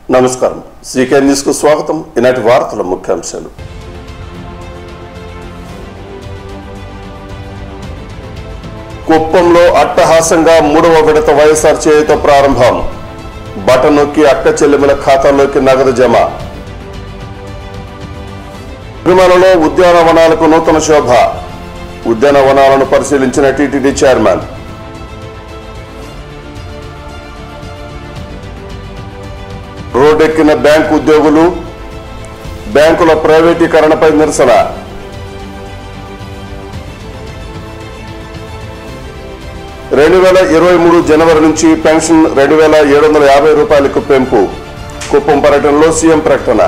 నమస్కారం CK news కు స్వాగతం ఈనాటి వార్తల ముఖ్యాంశాలు కుప్పంలో అట్టహాసంగా మూడవ విడత వైఎస్ఆర్ చేయుత ప్రారంభం బటన్ నొక్కి అక్క చెల్లెముల ఖాతాల్లోకి నగదు జమ తిరుమలలో ఉద్యానవనాలకు నూతన శోభ ఉద్యానవనాలను పరిశీలించిన టీటీడీ చైర్మన్ రోడ్డెక్కిన బ్యాంకు ఉద్యోగులు బ్యాంకుల ప్రైవేటీకరణపై నిరసన రెండు వేల ఇరవై మూడు జనవరి నుంచి పెన్షన్ రెండు వేల ఏడు వందల యాభై రూపాయలకు పెంపు కుప్పం పర్యటనలో సీఎం ప్రకటన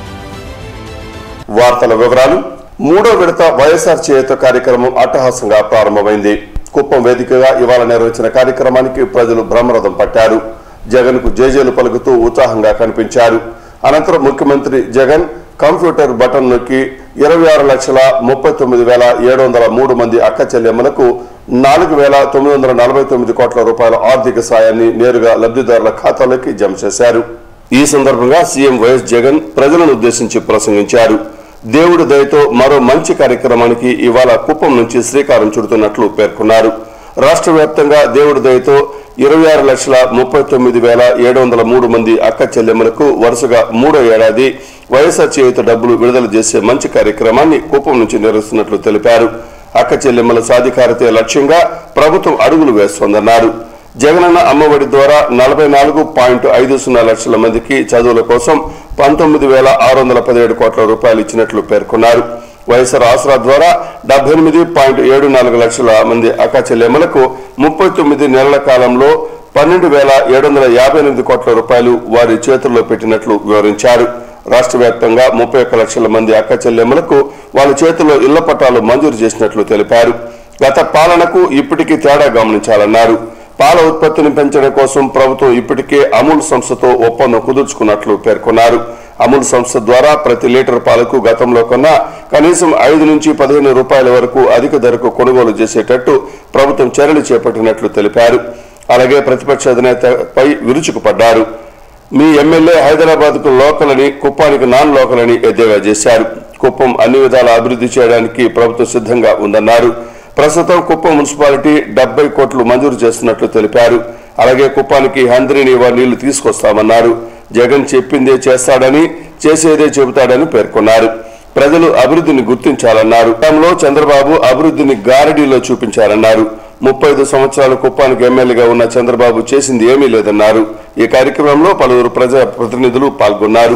వార్తల వివరాలు మూడో విడత వైఎస్ఆర్ చేయుత కార్యక్రమం అట్టహాసంగా ప్రారంభమైంది కుప్పం వేదికగా ఇవాళ నిర్వహించిన కార్యక్రమానికి ప్రజలు బ్రహ్మరథం పట్టారు జగన్ కు జేజేలు పలుకుతూ ఉత్సాహంగా కనిపించారు అనంతరం ముఖ్యమంత్రి జగన్ కంప్యూటర్ బటన్ నొక్కి ఇరవై ఆరు లక్షల ముప్పై తొమ్మిది వేల ఏడు వందల మూడు మంది అక్క చెల్లెమ్మలకు నాలుగు వేల తొమ్మిది వందల నలభై తొమ్మిది కోట్ల రూపాయల ఆర్థిక సాయాన్ని నేరుగా లబ్ధిదారుల ఖాతాలోకి జమ చేశారు ఈ సందర్భంగా సీఎం వైఎస్ జగన్ ప్రజలను ఉద్దేశించి ప్రసంగించారు దేవుడి దయతో మరో మంచి కార్యక్రమానికి ఇవాళ కుప్పం నుంచి శ్రీకారం చుడుతున్నట్లు పేర్కొన్నారు రాష్ట్ర వ్యాప్తంగా దేవుడి దయతో ఇరవై ఆరు లక్షల ముప్పై తొమ్మిది వేల ఏడు వందల మూడు మంది అక్క చెల్లెమ్మలకు వరుసగా మూడో ఏడాది వైఎస్ఆర్ చేయుత డబ్బులు విడుదల చేసే మంచి కార్యక్రమాన్ని కుప్పం నుంచి నిర్వహిస్తున్నట్లు తెలిపారు అక్క చెల్లెమ్మల సాధికారతే లక్ష్యంగా ప్రభుత్వం అడుగులు వేస్తోందన్నారు జగనన్న అమ్మఒడి ద్వారా నలభై నాలుగు పాయింట్ ఐదు సున్నా లక్షల మందికి చదువుల కోసం పంతొమ్మిది వేల ఆరు వందల పదిహేడు కోట్ల రూపాయలు ఇచ్చినట్లు పేర్కొన్నారు వైఎస్ఆర్ ఆసరా ద్వారా డెబ్బై ఎనిమిది పాయింట్ ఏడు నాలుగు లక్షల మంది అక్క చెల్లెమ్మలకు ముప్పై తొమ్మిది నెలల కాలంలో పన్నెండు వేల ఏడు వందల యాభై ఎనిమిది కోట్ల రూపాయలు వారి చేతుల్లో పెట్టినట్లు వివరించారు రాష్ట్ర వ్యాప్తంగా ముప్పై ఒక్క లక్షల మంది అక్క చెల్లెమ్మలకు వాళ్ళ చేతుల్లో ఇళ్ల పట్టాలు మంజూరు చేసినట్లు తెలిపారు గత పాలనకు ఇప్పటికీ తేడా గమనించాలన్నారు పాల ఉత్పత్తిని పెంచడం కోసం ప్రభుత్వం ఇప్పటికే అమూల్ సంస్థతో ఒప్పందం కుదుర్చుకున్నట్లు పేర్కొన్నారు అమూల్ సంస్థ ద్వారా ప్రతి లీటర్ పాలకు గతంలో కన్నా కనీసం ఐదు నుంచి పదిహేను రూపాయల వరకు అధిక ధరకు కొనుగోలు చేసేటట్టు ప్రభుత్వం చర్యలు చేపట్టినట్లు తెలిపారు అలాగే ప్రతిపక్ష అధినేతపై విరుచుకుపడ్డారు మీ ఎమ్మెల్యే హైదరాబాద్ కు లోకల్ అని కుప్పానికి నాన్ లోకల్ అని ఎద్దేవా చేశారు కుప్పం అన్ని విధాల అభివృద్ధి చేయడానికి ప్రభుత్వం సిద్ధంగా ఉందన్నారు ప్రస్తుతం కుప్పం మున్సిపాలిటీ డెబ్బై కోట్లు మంజూరు చేస్తున్నట్లు తెలిపారు అలాగే కుప్పానికి హంద్రి నీవా నీళ్లు తీసుకొస్తామన్నారు జగన్ చెప్పిందే చేస్తాడని చేసేదే చెబుతాడని పేర్కొన్నారు ప్రజలు అభివృద్ధిని గుర్తించాలన్నారు గతంలో చంద్రబాబు అభివృద్ధిని గారడీలో చూపించారన్నారు ముప్పై ఐదు సంవత్సరాలు కుప్పానికి ఎమ్మెల్యేగా ఉన్న చంద్రబాబు చేసింది ఏమీ లేదన్నారు ఈ కార్యక్రమంలో పలువురు ప్రజా ప్రతినిధులు పాల్గొన్నారు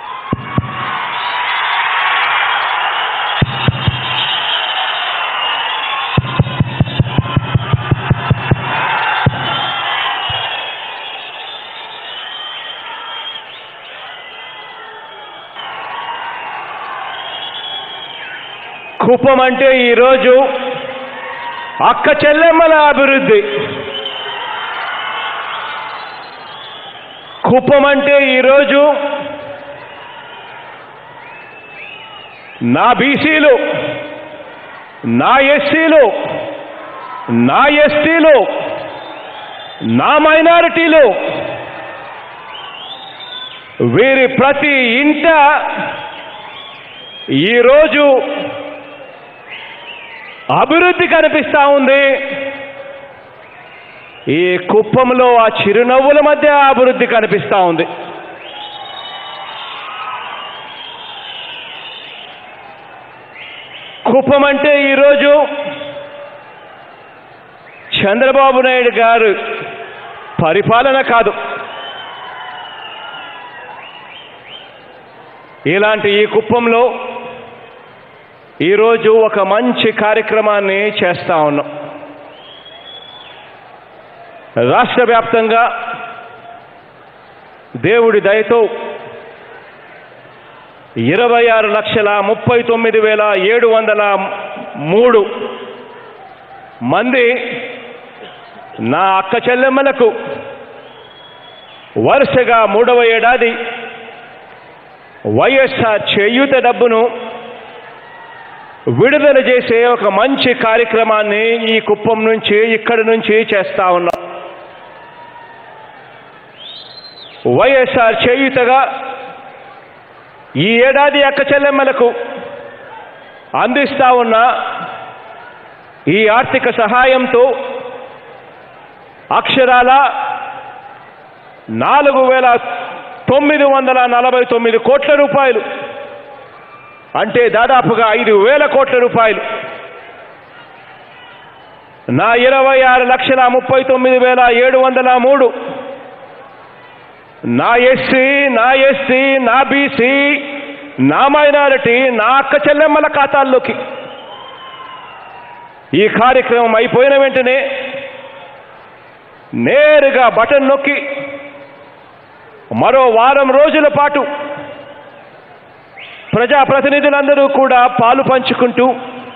కుప్పం అంటే ఈరోజు అక్క చెల్లెమ్మల అభివృద్ధి కుప్పం అంటే ఈరోజు నా బీసీలు నా ఎస్సీలు నా ఎస్టీలు నా మైనారిటీలు వీరి ప్రతి ఇంట ఈరోజు అభివృద్ధి కనిపిస్తా ఉంది ఈ కుప్పంలో ఆ చిరునవ్వుల మధ్య అభివృద్ధి కనిపిస్తా ఉంది కుప్పం అంటే ఈరోజు చంద్రబాబు నాయుడు గారు పరిపాలన కాదు ఇలాంటి ఈ కుప్పంలో ఈరోజు ఒక మంచి కార్యక్రమాన్ని చేస్తా ఉన్నాం రాష్ట్ర వ్యాప్తంగా దేవుడి దయతో ఇరవై ఆరు లక్షల ముప్పై తొమ్మిది వేల ఏడు వందల మూడు మంది నా అక్క చెల్లెమ్మలకు వరుసగా మూడవ ఏడాది వైఎస్ఆర్ చేయూత డబ్బును విడుదల చేసే ఒక మంచి కార్యక్రమాన్ని ఈ కుప్పం నుంచి ఇక్కడి నుంచి చేస్తా ఉన్నాం వైఎస్ఆర్ చేయుతగా ఈ ఏడాది అక్క చెల్లెమ్మలకు అందిస్తా ఉన్న ఈ ఆర్థిక సహాయంతో అక్షరాల నాలుగు వేల తొమ్మిది వందల నలభై తొమ్మిది కోట్ల రూపాయలు అంటే దాదాపుగా ఐదు వేల కోట్ల రూపాయలు నా ఇరవై ఆరు లక్షల ముప్పై తొమ్మిది వేల ఏడు వందల మూడు నా ఎస్సీ నా ఎస్సీ నా బీసీ నా మైనారిటీ నా అక్క చెల్లెమ్మల ఖాతాల్లోకి ఈ కార్యక్రమం అయిపోయిన వెంటనే నేరుగా బటన్ నొక్కి మరో వారం రోజుల పాటు ప్రజాప్రతినిధులందరూ కూడా పాలు పంచుకుంటూ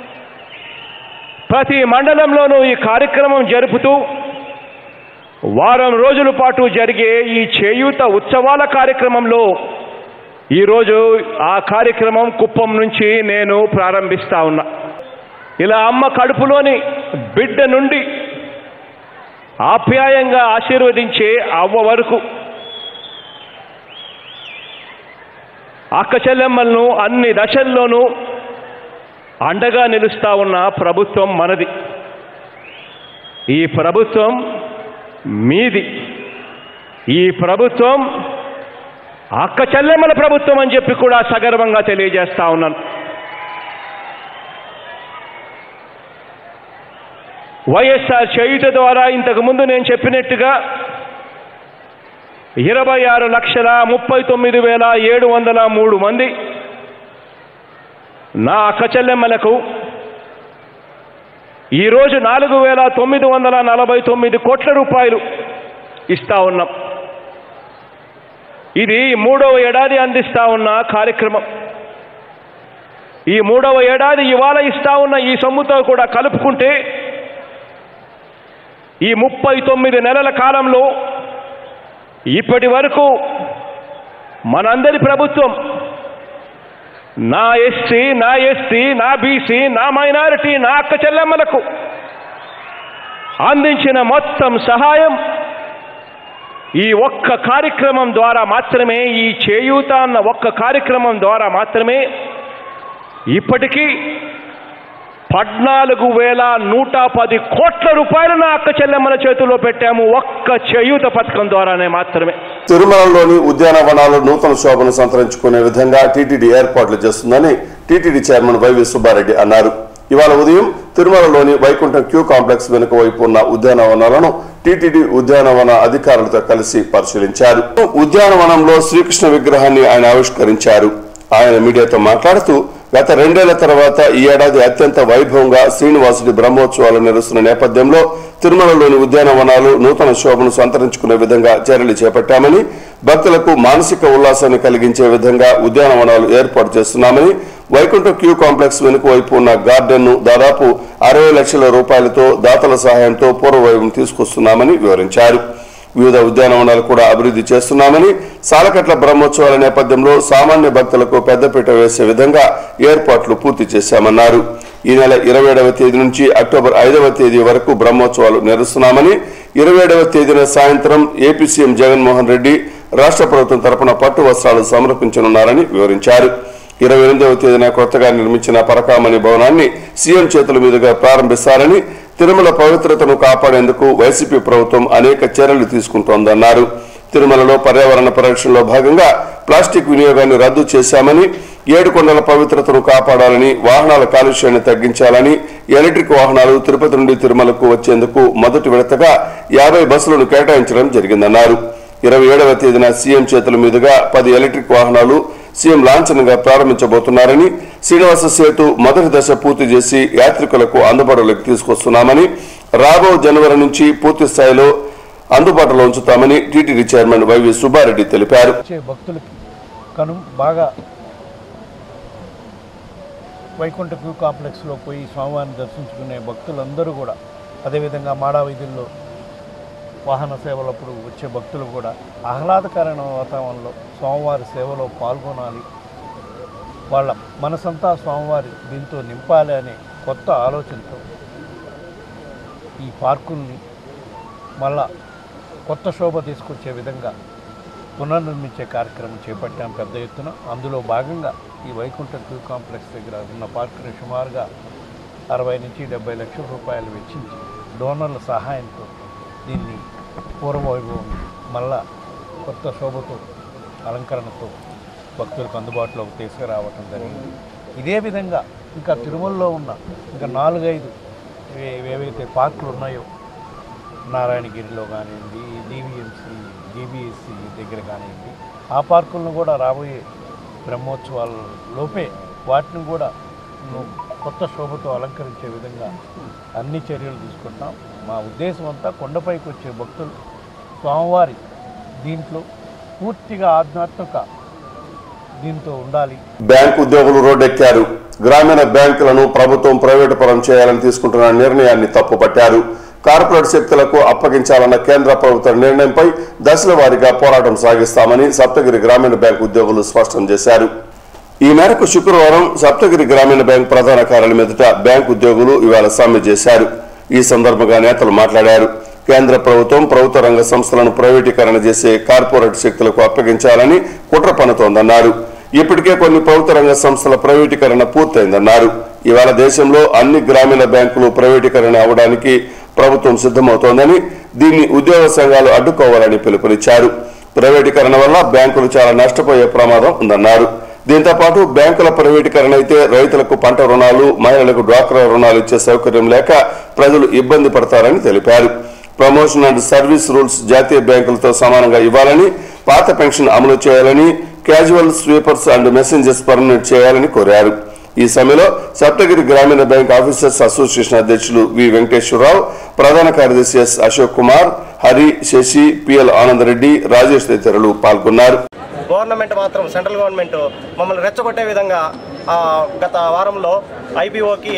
ప్రతి మండలంలోనూ ఈ కార్యక్రమం జరుపుతూ వారం రోజుల పాటు జరిగే ఈ చేయూత ఉత్సవాల కార్యక్రమంలో ఈరోజు ఆ కార్యక్రమం కుప్పం నుంచి నేను ప్రారంభిస్తా ఉన్నా ఇలా అమ్మ కడుపులోని బిడ్డ నుండి ఆప్యాయంగా ఆశీర్వదించే అవ్వ వరకు అక్క చెల్లెమ్మలను అన్ని దశల్లోనూ అండగా నిలుస్తా ఉన్న ప్రభుత్వం మనది ఈ ప్రభుత్వం మీది ఈ ప్రభుత్వం అక్క చెల్లెమ్మల ప్రభుత్వం అని చెప్పి కూడా సగర్వంగా తెలియజేస్తా ఉన్నాను వైఎస్ఆర్ చేయుత ద్వారా ఇంతకు ముందు నేను చెప్పినట్టుగా ఇరవై ఆరు లక్షల ముప్పై తొమ్మిది వేల ఏడు వందల మూడు మంది నా అక్క చెల్లెమ్మలకు ఈరోజు నాలుగు వేల తొమ్మిది వందల నలభై తొమ్మిది కోట్ల రూపాయలు ఇస్తా ఉన్నాం ఇది మూడవ ఏడాది అందిస్తా ఉన్న కార్యక్రమం ఈ మూడవ ఏడాది ఇవాళ ఇస్తా ఉన్న ఈ సొమ్ముతో కూడా కలుపుకుంటే ఈ ముప్పై తొమ్మిది నెలల కాలంలో ఇప్పటి వరకు మనందరి ప్రభుత్వం నా ఎస్సీ నా ఎస్టీ నా బీసీ నా మైనారిటీ నా అక్క చెల్లెమ్మలకు అందించిన మొత్తం సహాయం ఈ ఒక్క కార్యక్రమం ద్వారా మాత్రమే ఈ చేయూత అన్న ఒక్క కార్యక్రమం ద్వారా మాత్రమే ఇప్పటికీ పద్నాలుగు వేల నూట పది కోట్ల రూపాయలు నా అక్క చెల్లెమ్మల చేతుల్లో పెట్టాము ఒక్క చేయూత పథకం ద్వారానే మాత్రమే తిరుమలలోని ఉద్యానవనాలు నూతన శోభను సంతరించుకునే విధంగా టీటీడీ ఏర్పాట్లు చేస్తుందని టీటీడీ చైర్మన్ వైవి సుబ్బారెడ్డి అన్నారు ఇవాళ ఉదయం తిరుమలలోని వైకుంఠం క్యూ కాంప్లెక్స్ వెనుక వైపు ఉన్న ఉద్యానవనాలను టీటీడీ ఉద్యానవన అధికారులతో కలిసి పరిశీలించారు ఉద్యానవనంలో శ్రీకృష్ణ విగ్రహాన్ని ఆయన ఆవిష్కరించారు ఆయన మీడియాతో మాట్లాడుతూ గత రెండేళ్ల తర్వాత ఈ ఏడాది అత్యంత వైభవంగా శ్రీనివాసుడి బ్రహ్మోత్సవాలు నిర్వహిస్తున్న నేపథ్యంలో తిరుమలలోని ఉద్యానవనాలు నూతన శోభను సంతరించుకునే విధంగా చర్యలు చేపట్టామని భక్తులకు మానసిక ఉల్లాసాన్ని కలిగించే విధంగా ఉద్యానవనాలు ఏర్పాటు చేస్తున్నామని వైకుంఠ క్యూ కాంప్లెక్స్ వెనుక వైపు ఉన్న గార్డెన్ ను దాదాపు అరవై లక్షల రూపాయలతో దాతల సహాయంతో పూర్వవైభవం తీసుకొస్తున్నామని వివరించారు వివిధ ఉద్యానవనాలు కూడా అభివృద్ధి చేస్తున్నామని సాలకట్ల బ్రహ్మోత్సవాల నేపథ్యంలో సామాన్య భక్తులకు పెద్దపీట వేసే విధంగా ఏర్పాట్లు పూర్తి చేశామన్నారు ఈ నెల ఇరవై ఏడవ తేదీ నుంచి అక్టోబర్ ఐదవ తేదీ వరకు బ్రహ్మోత్సవాలు నిర్వహిస్తున్నామని ఇరవై ఏడవ తేదీన సాయంత్రం ఏపీ సీఎం జగన్మోహన్ రెడ్డి రాష్ట్ర ప్రభుత్వం తరపున పట్టు వస్త్రాలు సమర్పించనున్నారని వివరించారు ఇరవై ఎనిమిదవ తేదీన కొత్తగా నిర్మించిన పరకామణి భవనాన్ని సీఎం చేతుల మీదుగా ప్రారంభిస్తారని తిరుమల పవిత్రతను కాపాడేందుకు వైసీపీ ప్రభుత్వం అనేక చర్యలు తీసుకుంటోందన్నారు తిరుమలలో పర్యావరణ పరిరక్షణలో భాగంగా ప్లాస్టిక్ వినియోగాన్ని రద్దు చేశామని ఏడుకొండల పవిత్రతను కాపాడాలని వాహనాల కాలుష్యాన్ని తగ్గించాలని ఎలక్ట్రిక్ వాహనాలు తిరుపతి నుండి తిరుమలకు వచ్చేందుకు మొదటి విడతగా యాభై బస్సులను కేటాయించడం జరిగిందన్నారు ఇరవై ఏడవ తేదీన సీఎం చేతుల మీదుగా పది ఎలక్ట్రిక్ వాహనాలు సీఎం లాంఛనంగా ప్రారంభించబోతున్నారని శ్రీనివాస సేతు మొదటి దశ పూర్తి చేసి యాత్రికులకు అందుబాటులోకి తీసుకొస్తున్నామని రాబో జనవరి నుంచి పూర్తి స్థాయిలో అందుబాటులో ఉంచుతామని టీటీడీ చైర్మన్ వైవి సుబ్బారెడ్డి తెలిపారు వచ్చే భక్తులకి కను బాగా వైకుంఠ క్యూ కాంప్లెక్స్లో పోయి స్వామివారిని దర్శించుకునే భక్తులందరూ కూడా అదేవిధంగా మాడా వీధుల్లో వాహన సేవలప్పుడు వచ్చే భక్తులు కూడా ఆహ్లాదకరమైన వాతావరణంలో స్వామివారి సేవలో పాల్గొనాలి వాళ్ళ మనసంతా స్వామివారి దీంతో నింపాలి అనే కొత్త ఆలోచనతో ఈ పార్కుల్ని మళ్ళా కొత్త శోభ తీసుకొచ్చే విధంగా పునర్నిర్మించే కార్యక్రమం చేపట్టాం పెద్ద ఎత్తున అందులో భాగంగా ఈ వైకుంఠ క్యూ కాంప్లెక్స్ దగ్గర ఉన్న పార్కుని సుమారుగా అరవై నుంచి డెబ్బై లక్షల రూపాయలు వెచ్చించి డోనర్ల సహాయంతో దీన్ని పూర్వవైభవం మళ్ళా కొత్త శోభతో అలంకరణతో భక్తులకు అందుబాటులోకి తీసుకురావటం జరిగింది ఇదే విధంగా ఇంకా తిరుమలలో ఉన్న ఇంకా నాలుగైదు ఏ- ఏవైతే పార్కులు ఉన్నాయో నారాయణగిరిలో కానివ్వండి డివిఎంసి డిబిఎస్సి దగ్గర కానివ్వండి ఆ పార్కులను కూడా రాబోయే బ్రహ్మోత్సవాల లోపే వాటిని కూడా ను- కొత్త శోభతో అలంకరించే విధంగా అన్ని చర్యలు తీసుకుంటాం మా ఉద్దేశం అంతా కొండపైకి వచ్చే భక్తులు స్వామివారి దీంట్లో పూర్తిగా ఆధ్యాత్మిక దీంతో ఉండాలి బ్యాంకు ఉద్యోగులు రోడ్డెక్కారు గ్రామీణ బ్యాంకులను ప్రభుత్వం ప్రైవేటు పరం చేయాలని తీసుకుంటున్న నిర్ణయాన్ని తప్పుపట్టారు కార్పొరేట్ శక్తులకు అప్పగించాలన్న కేంద్ర ప్రభుత్వ నిర్ణయంపై దశల వారీగా పోరాటం సాగిస్తామని సప్తగిరి గ్రామీణ బ్యాంక్ ఉద్యోగులు స్పష్టం చేశారు ఈ మేరకు శుక్రవారం సప్తగిరి గ్రామీణ బ్యాంక్ ప్రధాన కార్యాలయం ఎదుట బ్యాంక్ ఉద్యోగులు ఇవాళ సమ్మె చేశారు ఈ సందర్భంగా నేతలు మాట్లాడారు కేంద్ర ప్రభుత్వం ప్రభుత్వ రంగ సంస్థలను ప్రైవేటీకరణ చేసే కార్పొరేట్ శక్తులకు అప్పగించాలని కుట్ర పన్నుతోందన్నారు ఇప్పటికే కొన్ని ప్రభుత్వ రంగ సంస్థల ప్రైవేటీకరణ పూర్తయిందన్నారు ఇవాళ దేశంలో అన్ని గ్రామీణ బ్యాంకులు ప్రైవేటీకరణ అవడానికి ప్రభుత్వం సిద్ధమవుతోందని దీన్ని ఉద్యోగ సంఘాలు అడ్డుకోవాలని పిలుపునిచ్చారు ప్రైవేటీకరణ వల్ల బ్యాంకులు చాలా నష్టపోయే ప్రమాదం ఉందన్నారు దీంతో పాటు బ్యాంకుల ప్రైవేటీకరణ అయితే రైతులకు పంట రుణాలు మహిళలకు డ్వాక్రా రుణాలు ఇచ్చే సౌకర్యం లేక ప్రజలు ఇబ్బంది పడతారని తెలిపారు ప్రమోషన్ అండ్ సర్వీస్ రూల్స్ జాతీయ బ్యాంకులతో సమానంగా ఇవ్వాలని పాత పెన్షన్ అమలు చేయాలని casual sweepers and messengers permanent చేయాలని కోరారు ఈ సమ్మెలో సప్తగిరి గ్రామీణ బ్యాంక్ ఆఫీసర్స్ అసోసియేషన్ అధ్యక్షులు వి వెంకటేశ్వరరావు ప్రధాన కార్యదర్శి ఎస్ అశోక్ కుమార్ హరి శశి పిఎల్ ఆనందరెడ్డి రాజేష్ తదితరులు పాల్గొన్నారు గవర్నమెంట్ మాత్రం సెంట్రల్ గవర్నమెంట్ మమ్మల్ని రెచ్చగొట్టే విధంగా ఆ, గత వారంలో ఐపీఓకి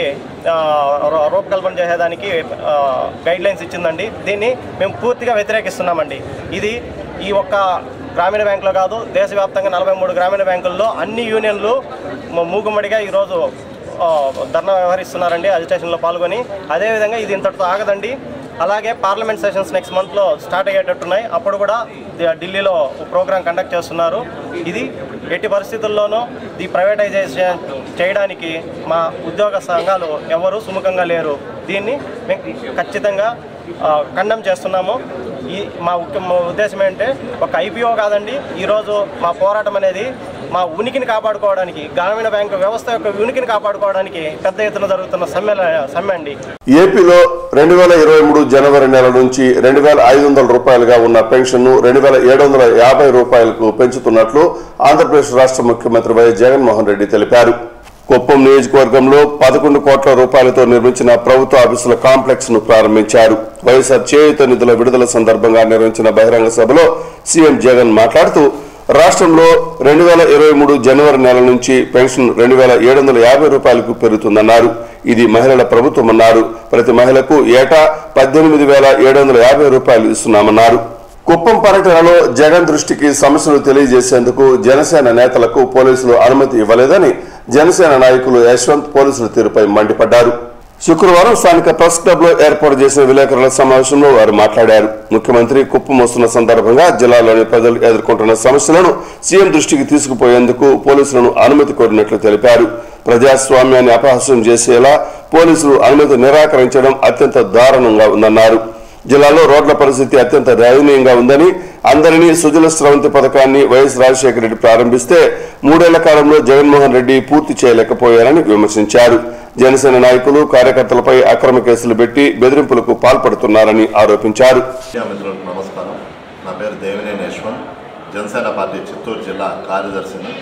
రూపకల్పన చేసేదానికి గైడ్ లైన్స్ ఇచ్చిందండి దీన్ని మేము పూర్తిగా వ్యతిరేకిస్తున్నామండి ఇది ఈ ఒక్క గ్రామీణ బ్యాంకులో కాదు దేశవ్యాప్తంగా నలభై మూడు గ్రామీణ బ్యాంకుల్లో అన్ని యూనియన్లు మ- మూకుమ్మడిగా ఈరోజు ఆ, ధర్నా వ్యవహరిస్తున్నారండి అజిటేషన్లో పాల్గొని అదేవిధంగా ఇది ఇంతటితో ఆగదండి అలాగే పార్లమెంట్ సెషన్స్ నెక్స్ట్ మంత్లో స్టార్ట్ అయ్యేటట్టున్నాయి అప్పుడు కూడా ది- ఢిల్లీలో ప్రోగ్రామ్ కండక్ట్ చేస్తున్నారు ఇది ఎట్టి పరిస్థితుల్లోనూ ఈ ప్రైవేటైజేషన్ చేయడానికి మా ఉద్యోగ సంఘాలు ఎవరు సుముఖంగా లేరు దీన్ని మేము ఖచ్చితంగా ఖండం చేస్తున్నాము ఈ మా ముఖ్య మా ఉద్దేశం ఏంటంటే ఒక ఐపీఓ కాదండి ఈరోజు మా పోరాటం అనేది మా ఉనికిని కాపాడుకోవడానికి గ్రామీణ బ్యాంకు వ్యవస్థ యొక్క ఉనికిని కాపాడుకోవడానికి పెద్ద ఎత్తున జరుగుతున్న సమ్మె సమ్మె అండి ఏపీలో రెండు వేల ఇరవై మూడు జనవరి నెల నుంచి రెండు వేల ఐదు వందల రూపాయలుగా ఉన్న పెన్షన్ ను రెండు వేల ఏడు వందల యాభై రూపాయలకు పెంచుతున్నట్లు ఆంధ్రప్రదేశ్ రాష్ట్ర ముఖ్యమంత్రి వైఎస్ జగన్మోహన్ రెడ్డి తెలిపారు కుప్పం నియోజకవర్గంలో పదకొండు కోట్ల రూపాయలతో నిర్మించిన ప్రభుత్వ ఆఫీసుల కాంప్లెక్స్ ను ప్రారంభించారు వైఎస్ఆర్ చేయుత నిధుల విడుదల సందర్భంగా నిర్వహించిన బహిరంగ సభలో సీఎం జగన్ మాట్లాడుతూ రాష్ట్రంలో రెండు వేల ఇరవై మూడు జనవరి నెల నుంచి పెన్షన్ రెండు వేల ఏడు వందల యాభై రూపాయలకు పెరుగుతుందన్నారు ఇది మహిళల ప్రభుత్వం అన్నారు ప్రతి మహిళకు ఏటా పద్దెనిమిది వేల ఏడు వందల యాభై రూపాయలు ఇస్తున్నామన్నారు కుప్పం పర్యటనలో జగన్ దృష్టికి సమస్యలు తెలియజేసేందుకు జనసేన నేతలకు పోలీసులు అనుమతి ఇవ్వలేదని జనసేన నాయకులు యశ్వంత్ పోలీసుల తీరుపై మండిపడ్డారు శుక్రవారం స్థానిక ప్రెస్ క్లబ్ లో ఏర్పాటు చేసిన విలేకరుల సమావేశంలో వారు మాట్లాడారు ముఖ్యమంత్రి కుప్పం వస్తున్న సందర్భంగా జిల్లాలోని ప్రజలు ఎదుర్కొంటున్న సమస్యలను సీఎం దృష్టికి తీసుకుపోయేందుకు పోలీసులను అనుమతి కోరినట్లు తెలిపారు ప్రజాస్వామ్యాన్ని అపహాస్యం చేసేలా పోలీసులు అనుమతి నిరాకరించడం అత్యంత దారుణంగా ఉందన్నారు జిల్లాలో రోడ్ల పరిస్థితి అత్యంత దయనీయంగా ఉందని అందరినీ సుజల స్రవంతి పథకాన్ని వైఎస్ రాజశేఖర రెడ్డి ప్రారంభిస్తే మూడేళ్ల కాలంలో జగన్మోహన్ రెడ్డి పూర్తి చేయలేకపోయారని విమర్శించారు జనసేన నాయకులు కార్యకర్తలపై అక్రమ కేసులు పెట్టి బెదిరింపులకు పాల్పడుతున్నారని ఆరోపించారు మీడియా మిత్రులకు నమస్కారం నా పేరు దేవినేని యశ్వంత్ జనసేన పార్టీ చిత్తూరు జిల్లా కార్యదర్శిని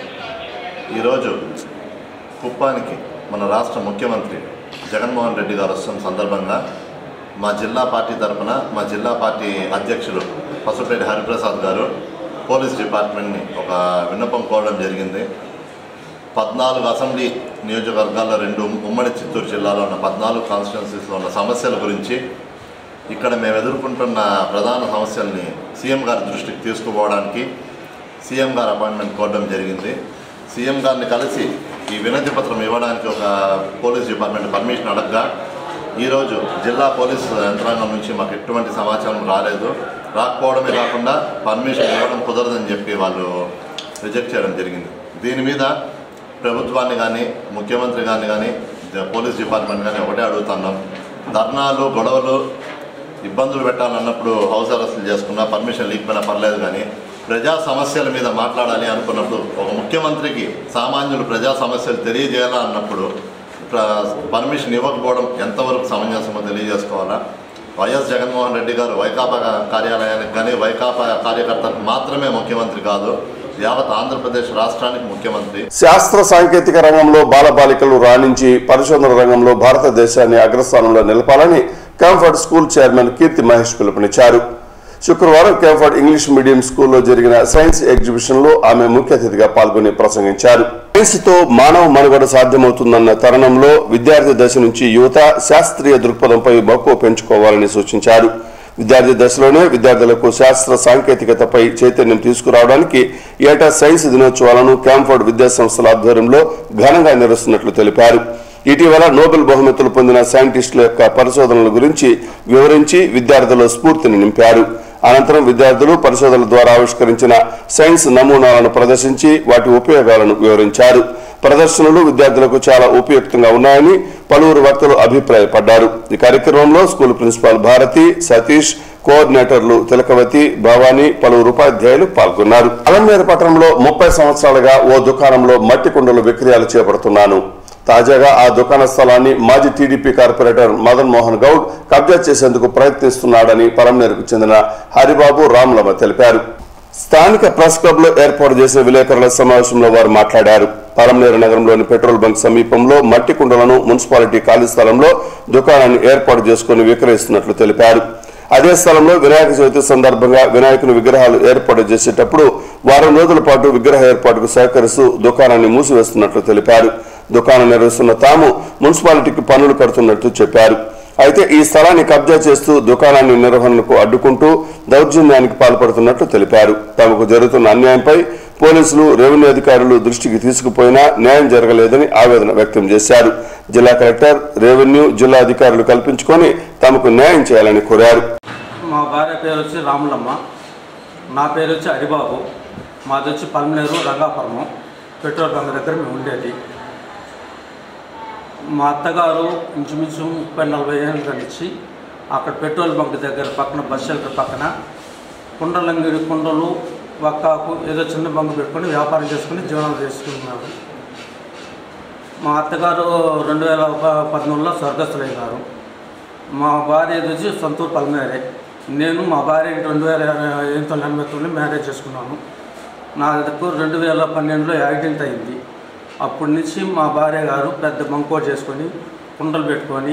ఈరోజు కుప్పానికి మన రాష్ట్ర ముఖ్యమంత్రి జగన్మోహన్ రెడ్డి గారు వస్తున్న సందర్భంగా మా జిల్లా పార్టీ తరఫున మా జిల్లా పార్టీ అధ్యక్షులు పసుపేటి హరిప్రసాద్ గారు పోలీస్ డిపార్ట్మెంట్ని ఒక విన్నపం కోరడం జరిగింది పద్నాలుగు అసెంబ్లీ నియోజకవర్గాల్లో రెండు ఉమ్మడి చిత్తూరు జిల్లాలో ఉన్న పద్నాలుగు కాన్స్టిట్యున్సీస్లో ఉన్న సమస్యల గురించి ఇక్కడ మేము ఎదుర్కొంటున్న ప్రధాన సమస్యల్ని సీఎం గారి దృష్టికి తీసుకుపోవడానికి సీఎం గారు అపాయింట్మెంట్ కోరడం జరిగింది సీఎం గారిని కలిసి ఈ వినతి పత్రం ఇవ్వడానికి ఒక పోలీస్ డిపార్ట్మెంట్ పర్మిషన్ అడగగా ఈరోజు జిల్లా పోలీసు యంత్రాంగం నుంచి మాకు ఎటువంటి సమాచారం రాలేదు రాకపోవడమే కాకుండా పర్మిషన్ ఇవ్వడం కుదరదని చెప్పి వాళ్ళు రిజెక్ట్ చేయడం జరిగింది దీని మీద ప్రభుత్వాన్ని కానీ ముఖ్యమంత్రి గారిని కానీ పోలీస్ డిపార్ట్మెంట్ కానీ ఒకటే అడుగుతున్నాం ధర్నాలు గొడవలు ఇబ్బందులు పెట్టాలన్నప్పుడు హౌస్ అరెస్టులు చేసుకున్నా పర్మిషన్ లేకపోయినా పర్లేదు కానీ ప్రజా సమస్యల మీద మాట్లాడాలి అనుకున్నప్పుడు ఒక ముఖ్యమంత్రికి సామాన్యులు ప్రజా సమస్యలు తెలియజేయాలా అన్నప్పుడు ప్ర- పర్మిషన్ ఇవ్వకపోవడం ఎంతవరకు సమంజసమో తెలియజేసుకోవాలా వైఎస్ జగన్మోహన్ రెడ్డి గారు వైకాపా కార్యాలయానికి కానీ వైకాపా కార్యకర్తలకు మాత్రమే ముఖ్యమంత్రి కాదు యావత్ ఆంధ్రప్రదేశ్ రాష్ట్రానికి ముఖ్యమంత్రి శాస్త్ర సాంకేతిక రంగంలో బాలబాలికలు రాణించి పరిశోధన రంగంలో భారతదేశాన్ని అగ్రస్థానంలో నిలపాలని Camford school chairman Keerthi Mahesh పిలుపునిచ్చారు శుక్రవారం క్యాంఫర్డ్ ఇంగ్లీష్ మీడియం స్కూల్లో జరిగిన సైన్స్ ఎగ్జిబిషన్ లో ఆమె ముఖ్య అతిథిగా పాల్గొని ప్రసంగించారు సైన్స్ తో మానవ మనుగడ సాధ్యమవుతుందన్న తరుణంలో విద్యార్థి దశ నుంచి యువత శాస్త్రీయ దృక్పథంపై మక్కువ పెంచుకోవాలని సూచించారు విద్యార్థి దశలోనే విద్యార్థులకు శాస్త్ర సాంకేతికతపై చైతన్యం తీసుకురావడానికి ఏటా సైన్స్ దినోత్సవాలను క్యాంఫర్డ్ విద్యా సంస్థల ఆధ్వర్యంలో ఘనంగా నిర్వహిస్తున్నట్లు తెలిపారు ఇటీవల నోబెల్ బహుమతులు పొందిన సైంటిస్టుల యొక్క పరిశోధనల గురించి వివరించి విద్యార్థుల స్ఫూర్తిని నింపారు అనంతరం విద్యార్థులు పరిశోధనల ద్వారా ఆవిష్కరించిన సైన్స్ నమూనాలను ప్రదర్శించి వాటి ఉపయోగాలను వివరించారు ప్రదర్శనలు విద్యార్థులకు చాలా ఉపయుక్తంగా ఉన్నాయని పలువురు వక్తలు అభిప్రాయపడ్డారు ఈ కార్యక్రమంలో స్కూల్ ప్రిన్సిపాల్ భారతి సతీష్ కోఆర్డినేటర్లు తిలకవతి భవానీ పలువురు ఉపాధ్యాయులు పాల్గొన్నారు అలంనేరు పట్టణంలో ముప్పై సంవత్సరాలుగా ఓ దుకాణంలో మట్టి కుండలు విక్రయాలు చేపడుతున్నాను తాజాగా ఆ దుకాణ స్థలాన్ని మాజీ టీడీపీ కార్పొరేటర్ మదన్ మోహన్ గౌడ్ కబ్జా చేసేందుకు ప్రయత్నిస్తున్నాడని పరంనేరుకు చెందిన హరిబాబు రామ్లమ్మ తెలిపారు స్థానిక ప్రెస్ క్లబ్ లో ఏర్పాటు చేసిన విలేకరుల సమావేశంలో వారు మాట్లాడారు పరంనేరు నగరంలోని పెట్రోల్ బంక్ సమీపంలో మట్టి కుండలను మున్సిపాలిటీ ఖాళీ స్థలంలో దుకాణాన్ని ఏర్పాటు చేసుకుని విక్రయిస్తున్నట్లు తెలిపారు అదే స్థలంలో వినాయక చవితి సందర్భంగా వినాయకుని విగ్రహాలు ఏర్పాటు చేసేటప్పుడు వారం రోజుల పాటు విగ్రహ ఏర్పాటుకు సహకరిస్తూ దుకాణాన్ని మూసివేస్తున్నట్లు తెలిపారు దుకాణం నిర్వహిస్తున్న తాము మున్సిపాలిటీకి పన్నులు కడుతున్నట్లు చెప్పారు అయితే ఈ స్థలాన్ని కబ్జా చేస్తూ దుకాణాన్ని నిర్వహణకు అడ్డుకుంటూ దౌర్జన్యానికి పాల్పడుతున్నట్లు తెలిపారు తమకు జరుగుతున్న అన్యాయంపై పోలీసులు రెవెన్యూ అధికారులు దృష్టికి తీసుకుపోయినా న్యాయం జరగలేదని ఆవేదన వ్యక్తం చేశారు జిల్లా కలెక్టర్ రెవెన్యూ జిల్లా అధికారులు కల్పించుకొని తమకు న్యాయం చేయాలని కోరారు మా భార్య పేరు వచ్చి రాములమ్మ నా పేరు వచ్చి హరిబాబు మాది వచ్చి పల్మనేరు రంగాపురము పెట్రోల్ బంక్ దగ్గర మేము ఉండేది మా అత్తగారు ఇంచుమించు ముప్పై నలభై ఏళ్ళ నుంచి అక్కడ పెట్రోల్ బంక్ దగ్గర పక్కన బస్ షెల్టర్ పక్కన కుండలంగిడి కుండలు వక్కాకు ఏదో చిన్న బంకు పెట్టుకొని వ్యాపారం చేసుకుని జీవనం చేసుకుంటున్నారు మా అత్తగారు రెండు వేల ప- పద్నాలుగులో స్వర్గస్థులైనారు మా భార్య వచ్చి సొంతూరు పల్మేరే నేను మా భార్య రెండు వేల ఎనిమిది వందల ఎనభై తొమ్మిది మ్యారేజ్ చేసుకున్నాను నా దగ్గర రెండు వేల పన్నెండులో యాక్సిడెంట్ అయింది అప్పటి నుంచి మా భార్య గారు పెద్ద బంకోట్ చేసుకొని కుండలు పెట్టుకొని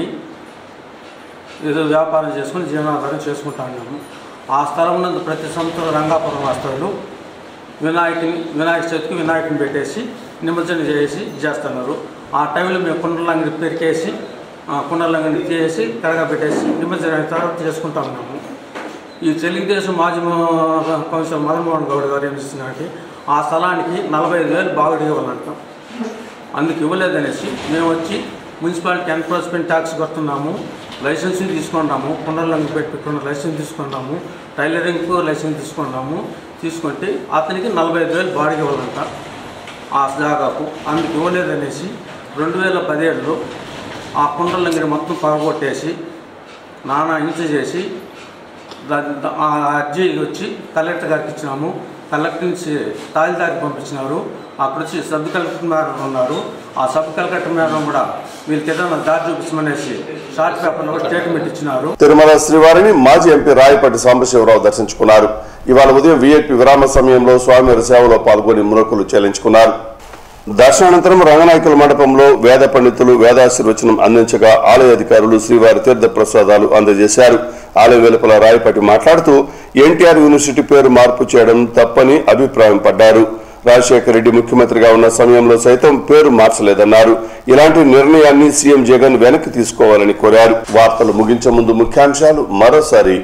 ఏదో వ్యాపారం చేసుకొని జీవనాధారం చేసుకుంటా ఉన్నాము ఆ స్థలం నందు ప్రతి సంవత్సరం రంగాపురం వాస్తవులు వినాయకుని వినాయక చవితికి వినాయకుని పెట్టేసి నిమజ్జనం చేసి చేస్తున్నారు ఆ టైంలో మేము కుండలంగిని పెరికేసి ఆ కుండలంగిని తీసి కడగబెట్టేసి నిమజ్జనం అయిన తర్వాత చేసుకుంటా ఉన్నాము ఈ తెలుగుదేశం మాజీ మో- కౌన్సిలర్ మదన్మోహన్ గౌడ్ గారు ఏం చేస్తున్నారంటే ఆ స్థలానికి నలభై ఐదు వేలు బాగుడు ఇవ్వాలంట అందుకు ఇవ్వలేదనేసి మేము వచ్చి మున్సిపాలిటీ ఎన్ఫోర్స్మెంట్ ట్యాక్స్ కడుతున్నాము లైసెన్స్ తీసుకున్నాము కుండలంగి పెట్టుకున్న లైసెన్స్ తీసుకున్నాము టైలరింగ్కు లైసెన్స్ తీసుకున్నాము తీసుకుంటే అతనికి నలభై ఐదు వేలు బాడిగ ఇవ్వాలంట ఆ జాగాకు అందుకు ఇవ్వలేదనేసి రెండు వేల పదిహేడులో ఆ కుండలంగిని మొత్తం పగగొట్టేసి నానా హింస చేసి దాని దా- ఆ అర్జీ వచ్చి కలెక్టర్ గారికి ఇచ్చినాము కలెక్టర్ నుంచి తహసీల్దార్కి పంపించినారు అక్కడ వచ్చి సబ్ కలెక్టర్ మేడం ఉన్నారు ఆ సబ్ కలెక్టర్ మేడం కూడా వీళ్ళకి ఏదైనా దారి చూపించమనేసి షార్ట్ పేపర్లో కూడా స్టేట్మెంట్ ఇచ్చినారు తిరుమల శ్రీవారిని మాజీ ఎంపీ రాయపాటి సాంబశివరావు దర్శించుకున్నారు ఇవాళ ఉదయం వీఐపీ విరామ సమయంలో స్వామివారి సేవలో పాల్గొని మురకులు చెల్లించుకున్నారు దర్శనానంతరం రంగనాయకుల మండపంలో వేద పండితులు వేదాశీర్వచనం అందించగా ఆలయ అధికారులు శ్రీవారి తీర్థ ప్రసాదాలు అందజేశారు ఆలయ వెలుపల రాయపాటి మాట్లాడుతూ ఎన్టీఆర్ యూనివర్సిటీ పేరు మార్పు చేయడం తప్పని అభిప్రాయం పడ్డారు రాజశేఖర రెడ్డి ముఖ్యమంత్రిగా ఉన్న సమయంలో సైతం పేరు మార్చలేదన్నారు ఇలాంటి నిర్ణయాన్ని సీఎం జగన్ వెనక్కి తీసుకోవాలని కోరారు వార్తలు ముగించే ముందు ముఖ్యాంశాలు మరోసారి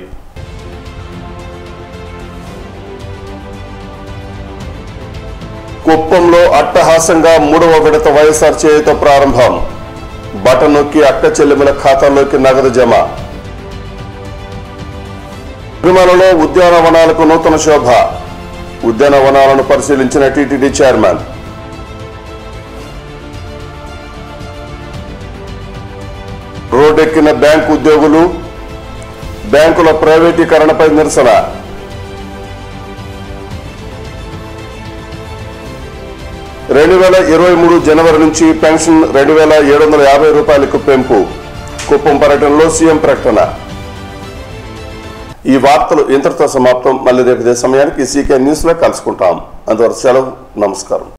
కుప్పంలో అట్టహాసంగా మూడవ విడత వైఎస్ఆర్ చేయుత ప్రారంభం బటన్ నొక్కి అక్క చెల్లెముల ఖాతాల్లోకి నగదు జమ తిరుమలలో ఉద్యానవనాలకు నూతన శోభ ఉద్యానవనాలను పరిశీలించిన టీటీడీ చైర్మన్ రోడ్డెక్కిన బ్యాంకు ఉద్యోగులు బ్యాంకుల ప్రైవేటీకరణపై నిరసన రెండు వేల ఇరవై మూడు జనవరి నుంచి పెన్షన్ రెండు వేల ఏడు వందల యాభై రూపాయలకు పెంపు కుప్పం పర్యటనలో సీఎం ప్రకటన ఈ వార్తలు ఇంతటితో సమాప్తం మళ్ళీ రేపు ఇదే సమయానికి సీకే న్యూస్ లో కలుసుకుంటాం అందువరకు సెలవు నమస్కారం